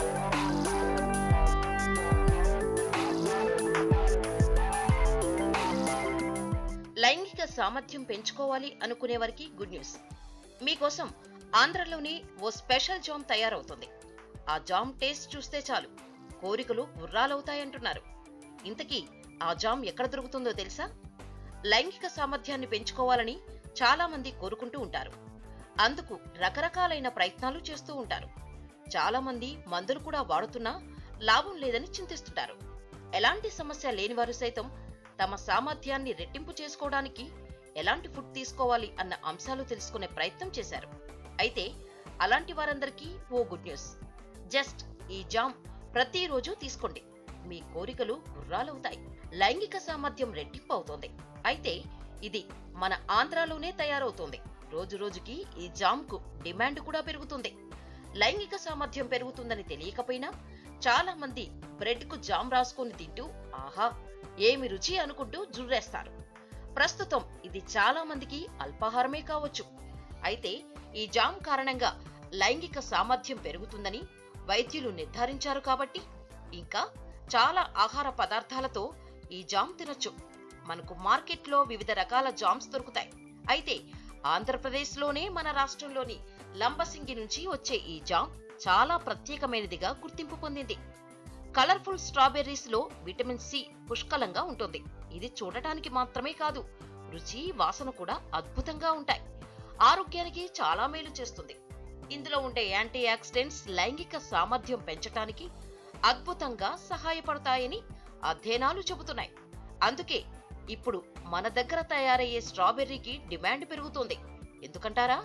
లైంగిక సామర్థ్యం పెంచుకోవాలి అనుకునే వారికి గుడ్ న్యూస్ మీకోసం ఆంధ్రలోని ఓ స్పెషల్ జామ్ తయారవుతుంది ఆ జామ్ టేస్ట్ చూస్తే చాలు కోరికలు గుర్రాలవుతాయంటున్నారు ఇంతకీ ఆ జామ్ ఎక్కడ దొరుకుతుందో తెలుసా లైంగిక సామర్థ్యాన్ని పెంచుకోవాలని చాలా మంది కోరుకుంటూ ఉంటారు అందుకు రకరకాలైన ప్రయత్నాలు చేస్తూ ఉంటారు చాలా మంది మందులు కూడా వాడుతున్నా లాభం లేదని చింతిస్తుంటారు ఎలాంటి సమస్య లేని వారు సైతం తమ సామర్థ్యాన్ని రెట్టింపు చేసుకోవడానికి ఎలాంటి ఫుడ్ తీసుకోవాలి అన్న అంశాలు తెలుసుకునే ప్రయత్నం చేశారు అయితే అలాంటి వారందరికీ ఓ గుడ్ న్యూస్ జస్ట్ ఈ జామ్ ప్రతిరోజు తీసుకోండి మీ కోరికలు గుర్రాలవుతాయి లైంగిక సామర్థ్యం రెట్టింపు అవుతోంది అయితే ఇది మన ఆంధ్రాలోనే తయారవుతోంది రోజు రోజుకి ఈ జామ్కు డిమాండ్ కూడా పెరుగుతుంది లైంగిక సామర్థ్యం పెరుగుతుందని తెలియకపోయినా చాలా మంది బ్రెడ్ కు జామ్ రాసుకొని తింటూ ఆహా ఏమి రుచి అనుకుంటూ జుర్రేస్తారు ప్రస్తుతం ఇది చాలా మందికి అల్పాహారమే కావచ్చు అయితే ఈ జామ్ కారణంగా లైంగిక సామర్థ్యం పెరుగుతుందని వైద్యులు నిర్ధారించారు కాబట్టి ఇంకా చాలా ఆహార పదార్థాలతో ఈ జామ్ తినొచ్చు మనకు మార్కెట్లో వివిధ రకాల జామ్స్ దొరుకుతాయి అయితే ఆంధ్రప్రదేశ్లోనే మన రాష్ట్రంలోని లంబసింగి నుంచి వచ్చే ఈ జామ్ చాలా ప్రత్యేకమైనదిగా గుర్తింపు పొందింది కలర్ఫుల్ స్ట్రాబెర్రీస్ లో విటమిన్ సి పుష్కలంగా ఉంటుంది ఇది చూడటానికి మాత్రమే కాదు రుచి వాసన కూడా అద్భుతంగా ఉంటాయి ఆరోగ్యానికి చాలా మేలు చేస్తుంది ఇందులో ఉండే యాంటీ ఆక్సిడెంట్స్ లైంగిక సామర్థ్యం పెంచటానికి అద్భుతంగా సహాయపడతాయని అధ్యయనాలు చెబుతున్నాయి అందుకే ఇప్పుడు మన దగ్గర తయారయ్యే స్ట్రాబెర్రీకి డిమాండ్ పెరుగుతోంది ఎందుకంటారా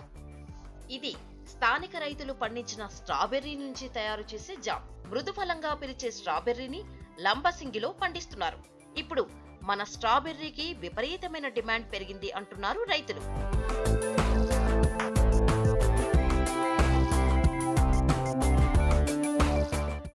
ఇది స్థానిక రైతులు పండించిన స్ట్రాబెర్రీ నుంచి తయారు చేసే జామ్ మృదుఫలంగా పిలిచే స్ట్రాబెర్రీని లంబసింగిలో పండిస్తున్నారు ఇప్పుడు మన స్ట్రాబెర్రీకి విపరీతమైన డిమాండ్ పెరిగింది అంటున్నారు రైతులు